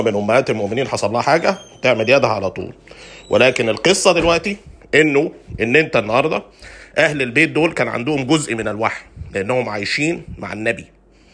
من امهات المؤمنين حصل لها حاجه تعمل يدها على طول ولكن القصه دلوقتي انه ان انت النهارده اهل البيت دول كان عندهم جزء من الوحي لانهم عايشين مع النبي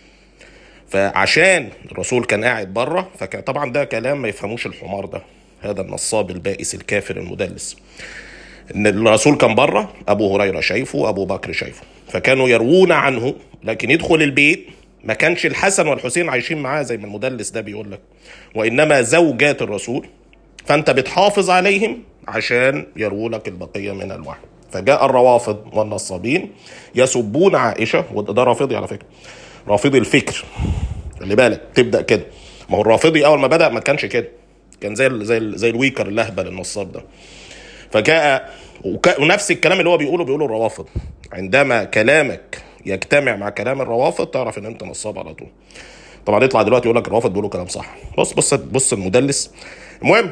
فعشان الرسول كان قاعد بره فكان طبعا ده كلام ما يفهموش الحمار ده هذا النصاب البائس الكافر المدلس ان الرسول كان بره ابو هريره شايفه ابو بكر شايفه فكانوا يروون عنه لكن يدخل البيت ما كانش الحسن والحسين عايشين معاه زي ما المدلس ده بيقول لك وانما زوجات الرسول فانت بتحافظ عليهم عشان يرووا لك البقيه من الوحي فجاء الروافض والنصابين يسبون عائشه وده رافضي على فكره رافضي الفكر خلي بالك تبدا كده ما هو الرافضي اول ما بدا ما كانش كده كان زي ال زي ال زي الويكر اللهبل النصاب ده فجاء وك... ونفس الكلام اللي هو بيقوله بيقوله الروافض عندما كلامك يجتمع مع كلام الروافض تعرف ان انت نصاب على طول طبعا يطلع دلوقتي يقول لك الروافض بيقولوا كلام صح بص بص بص المدلس المهم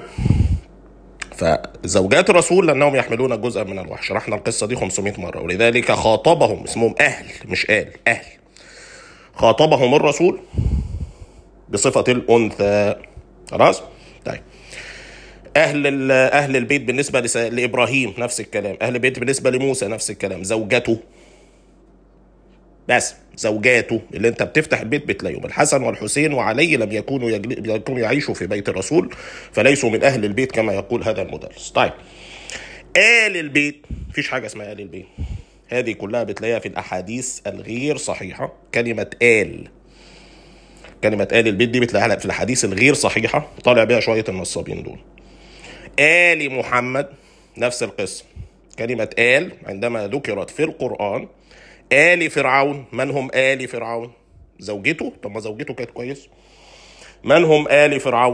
فزوجات الرسول لانهم يحملون جزءا من الوحي شرحنا القصه دي 500 مره ولذلك خاطبهم اسمهم اهل مش قال اهل خاطبهم الرسول بصفه الانثى خلاص طيب اهل اهل البيت بالنسبه لس... لابراهيم نفس الكلام اهل البيت بالنسبه لموسى نفس الكلام زوجته بس زوجاته اللي انت بتفتح البيت بتلاقيهم الحسن والحسين وعلي لم يكونوا يجل... يكونوا يعيشوا في بيت الرسول فليسوا من اهل البيت كما يقول هذا المدرس طيب آل البيت مفيش حاجه اسمها آل البيت هذه كلها بتلاقيها في الاحاديث الغير صحيحه كلمه آل كلمه آل البيت دي بتلاقيها في الاحاديث الغير صحيحه طالع بيها شويه النصابين دول آل محمد نفس القصة كلمة آل عندما ذكرت في القرآن آل فرعون من هم آل فرعون زوجته طب ما زوجته كانت كويس من هم آل فرعون